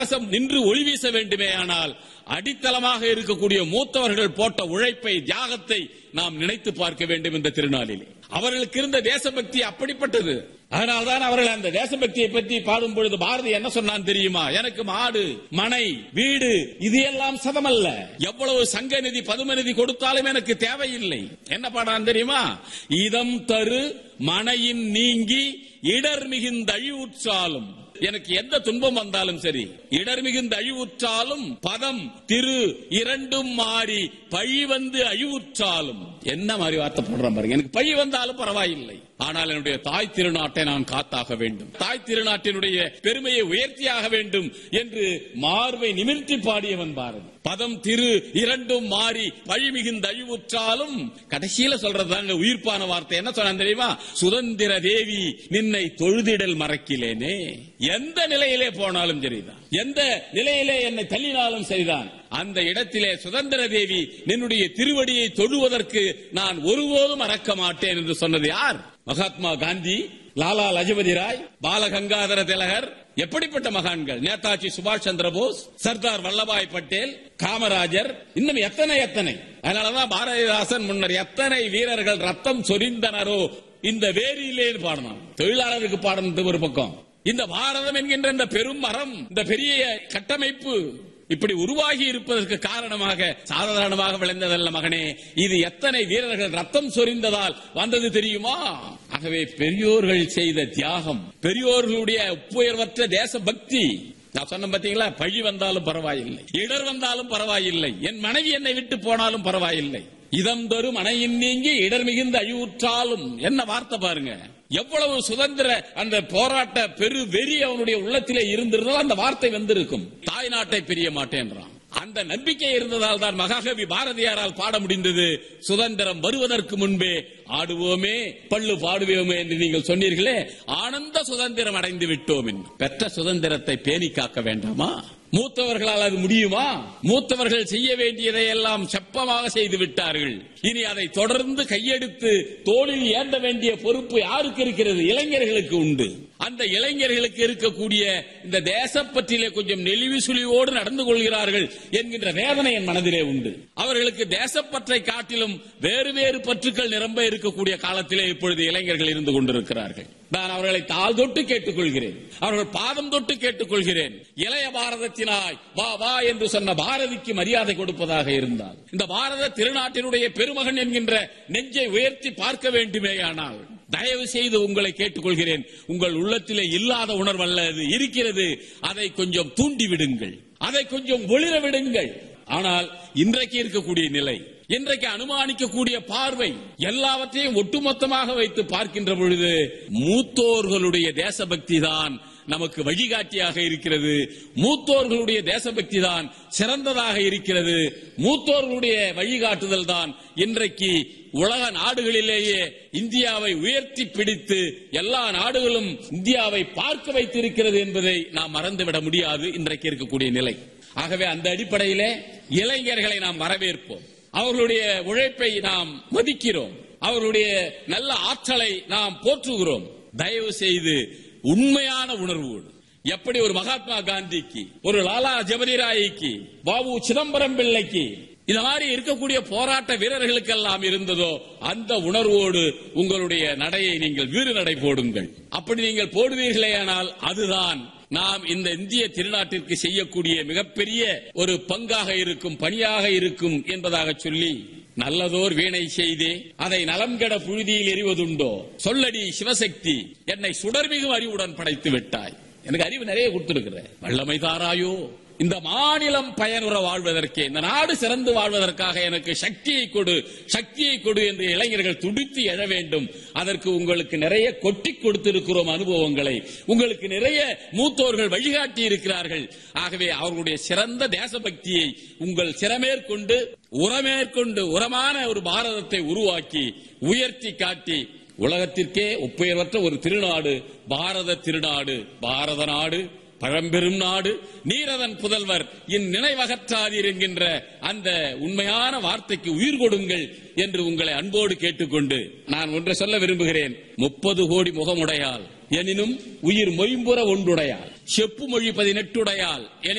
அரசம் நின்று ஒளி வீச வேண்டுமே ஆனால் அடித்தளமாக இருக்கக்கூடிய மூத்தவர்கள் போட்ட உழைப்பை தியாகத்தை நாம் நினைத்து பார்க்க வேண்டும் இந்த திருநாளிலே அவர்களுக்கு இருந்த தேசபக்தி அப்படிப்பட்டது அதனால்தான் அவர்கள் அந்த தேசபக்தியை பற்றி பாடும் பொழுது பாரதி என்ன சொன்னான் தெரியுமா எனக்கு மாடு மனை வீடு இது எல்லாம் சதமல்ல எவ்வளவு சங்க நிதி பதும நிதி கொடுத்தாலும் எனக்கு தேவையில்லை என்ன பாடான் தெரியுமா இதம் தரு மனையின் நீங்கி இடர் மிகுந்த அழிவுற்றாலும் எனக்கு எந்த துன்பம் வந்தாலும் சரி இடர் மிகுந்த அழிவுற்றாலும் பதம் திரு இரண்டும் மாறி பழி வந்து அழிவுற்றாலும் என்ன மாதிரி வார்த்தை போடுறேன் பாருங்க எனக்கு பழி வந்தாலும் பரவாயில்லை ஆனால் என்னுடைய தாய் திருநாட்டை நான் காத்தாக வேண்டும் தாய் திருநாட்டினுடைய பெருமையை உயர்த்தியாக வேண்டும் என்று மார்பை நிமிர்த்தி பாடியவன் பாரதி பதம் திரு இரண்டும் மாறி பழி மிகுந்த அழிவுற்றாலும் கடைசியில சொல்றதாங்க உயிர்ப்பான வார்த்தை என்ன சொன்னான் தெரியுமா சுதந்திர தேவி நின்னை தொழுதிடல் மறக்கிலேனே எந்த நிலையிலே போனாலும் சரிதான் எந்த நிலையிலே என்னை தள்ளினாலும் சரிதான் அந்த இடத்திலே சுதந்திர தேவி நின்னுடைய திருவடியை தொழுவதற்கு நான் ஒருபோதும் மறக்க மாட்டேன் என்று சொன்னது யார் மகாத்மா காந்தி லாலா லஜபதி ராய் பாலகங்காதர திலகர் எப்படிப்பட்ட மகான்கள் நேதாஜி சுபாஷ் சந்திர போஸ் சர்தார் வல்லபாய் பட்டேல் காமராஜர் இன்னும் எத்தனை எத்தனை அதனாலதான் பாரதிதாசன் முன்னர் எத்தனை வீரர்கள் ரத்தம் சொரிந்தனரோ இந்த வேரியிலே பாடணும் தொழிலாளருக்கு பாடணும் ஒரு பக்கம் இந்த பாரதம் என்கின்ற இந்த பெரும் மரம் இந்த பெரிய கட்டமைப்பு இப்படி உருவாகி இருப்பதற்கு காரணமாக சாதாரணமாக விளைந்ததல்ல மகனே இது எத்தனை வீரர்கள் ரத்தம் சொரிந்ததால் வந்தது தெரியுமா ஆகவே பெரியோர்கள் செய்த தியாகம் பெரியோர்களுடைய உப்புயர்வற்ற தேச பக்தி நான் சொன்ன பாத்தீங்களா பழி வந்தாலும் பரவாயில்லை இடர் வந்தாலும் பரவாயில்லை என் மனைவி என்னை விட்டு போனாலும் பரவாயில்லை இதம் தரும் அணையின் நீங்கி இடர் மிகுந்த அழிவுற்றாலும் என்ன வார்த்தை பாருங்க எவ்வளவு சுதந்திர அந்த போராட்ட பெரு வெறி அவனுடைய உள்ளத்திலே இருந்திருந்தால் அந்த வார்த்தை வந்திருக்கும் தாய் நாட்டை பிரிய மாட்டேன்றான் அந்த நம்பிக்கை இருந்ததால் தான் மகாகவி பாரதியாரால் பாட முடிந்தது சுதந்திரம் வருவதற்கு முன்பே ஆடுவோமே பள்ளு பாடுவோமே என்று நீங்கள் சொன்னீர்களே ஆனந்த சுதந்திரம் அடைந்து விட்டோம் என்று. பெற்ற சுதந்திரத்தை பேணி காக்க வேண்டாமா மூத்தவர்களால் அது முடியுமா மூத்தவர்கள் செய்ய வேண்டியதை எல்லாம் செப்பமாக செய்து விட்டார்கள் இனி அதை தொடர்ந்து கையெடுத்து தோளில் ஏந்த வேண்டிய பொறுப்பு யாருக்கு இருக்கிறது இளைஞர்களுக்கு உண்டு அந்த இளைஞர்களுக்கு இருக்கக்கூடிய இந்த தேசப்பற்றிலே கொஞ்சம் நெளிவு சுழிவோடு நடந்து கொள்கிறார்கள் என்கின்ற வேதனை என் மனதிலே உண்டு அவர்களுக்கு தேசப்பற்றை காட்டிலும் வேறு வேறு பற்றுக்கள் நிரம்ப இருக்கக்கூடிய காலத்திலே இப்பொழுது இளைஞர்கள் இருந்து கொண்டிருக்கிறார்கள் நான் அவர்களை தாழ் தொட்டு கேட்டுக்கொள்கிறேன் அவர்கள் பாதம் தொட்டு கேட்டுக்கொள்கிறேன் இளைய பாரதத்தினாய் வா வா என்று சொன்ன பாரதிக்கு மரியாதை கொடுப்பதாக இருந்தால் இந்த பாரத திருநாட்டினுடைய பெருமகன் என்கின்ற நெஞ்சை உயர்த்தி பார்க்க வேண்டுமேயானால் தயவு செய்து உங்களை கேட்டுக்கொள்கிறேன் உங்கள் உள்ளத்திலே இல்லாத உணர்வல்ல அது இருக்கிறது அதை கொஞ்சம் தூண்டி விடுங்கள் அதை கொஞ்சம் ஒளிர விடுங்கள் ஆனால் இன்றைக்கு இருக்கக்கூடிய நிலை இன்றைக்கு அனுமானிக்கக்கூடிய பார்வை எல்லாவற்றையும் ஒட்டுமொத்தமாக வைத்து பார்க்கின்ற பொழுது மூத்தோர்களுடைய தேசபக்தி தான் நமக்கு வழிகாட்டியாக இருக்கிறது மூத்தோர்களுடைய தேசபக்தி தான் சிறந்ததாக இருக்கிறது மூத்தோர்களுடைய வழிகாட்டுதல் தான் இன்றைக்கு உலக நாடுகளிலேயே இந்தியாவை உயர்த்தி பிடித்து எல்லா நாடுகளும் இந்தியாவை பார்க்க வைத்திருக்கிறது என்பதை நாம் மறந்துவிட முடியாது இன்றைக்கு இருக்கக்கூடிய நிலை ஆகவே அந்த அடிப்படையிலே இளைஞர்களை நாம் வரவேற்போம் அவர்களுடைய உழைப்பை நாம் மதிக்கிறோம் அவர்களுடைய நல்ல ஆற்றலை நாம் போற்றுகிறோம் தயவு செய்து உண்மையான உணர்வோடு எப்படி ஒரு மகாத்மா காந்திக்கு ஒரு லாலா ஜபதி ராய்க்கு பாபு சிதம்பரம் பிள்ளைக்கு இந்த மாதிரி இருக்கக்கூடிய போராட்ட வீரர்களுக்கெல்லாம் இருந்ததோ அந்த உணர்வோடு உங்களுடைய நடையை நீங்கள் வீறு நடை போடுங்கள் அப்படி நீங்கள் போடுவீர்களேயானால் அதுதான் நாம் இந்த இந்திய திருநாட்டிற்கு செய்யக்கூடிய மிகப்பெரிய ஒரு பங்காக இருக்கும் பணியாக இருக்கும் என்பதாக சொல்லி நல்லதோர் வீணை செய்தே அதை நலம் கெட புழுதியில் எறிவதுண்டோ சொல்லடி சிவசக்தி என்னை சுடர்மிகு அறிவுடன் படைத்து விட்டாய் எனக்கு அறிவு நிறைய கொடுத்திருக்கிற வல்லமை தாராயோ இந்த மாநிலம் பயனுற வாழ்வதற்கே இந்த நாடு சிறந்து வாழ்வதற்காக எனக்கு சக்தியை கொடு சக்தியை கொடு என்று இளைஞர்கள் துடித்து எழ வேண்டும் அதற்கு உங்களுக்கு நிறைய கொட்டி கொடுத்திருக்கிறோம் அனுபவங்களை உங்களுக்கு நிறைய மூத்தோர்கள் வழிகாட்டி இருக்கிறார்கள் ஆகவே அவர்களுடைய சிறந்த தேசபக்தியை உங்கள் சிறமேற்கொண்டு உரமேற்கொண்டு உரமான ஒரு பாரதத்தை உருவாக்கி உயர்த்தி காட்டி உலகத்திற்கே ஒப்புயர்வற்ற ஒரு திருநாடு பாரத திருநாடு பாரத நாடு பழம்பெரும் நாடு நீரதன் புதல்வர் இந்நினைவகற்றாதீர் என்கின்ற அந்த உண்மையான வார்த்தைக்கு உயிர் கொடுங்கள் என்று உங்களை அன்போடு கேட்டுக்கொண்டு நான் ஒன்றை சொல்ல விரும்புகிறேன் முப்பது கோடி முகமுடையால் எனினும் உயிர் மொயம்புற ஒன்றுடையாள் செப்பு மொழி பதினெட்டுடையாள் என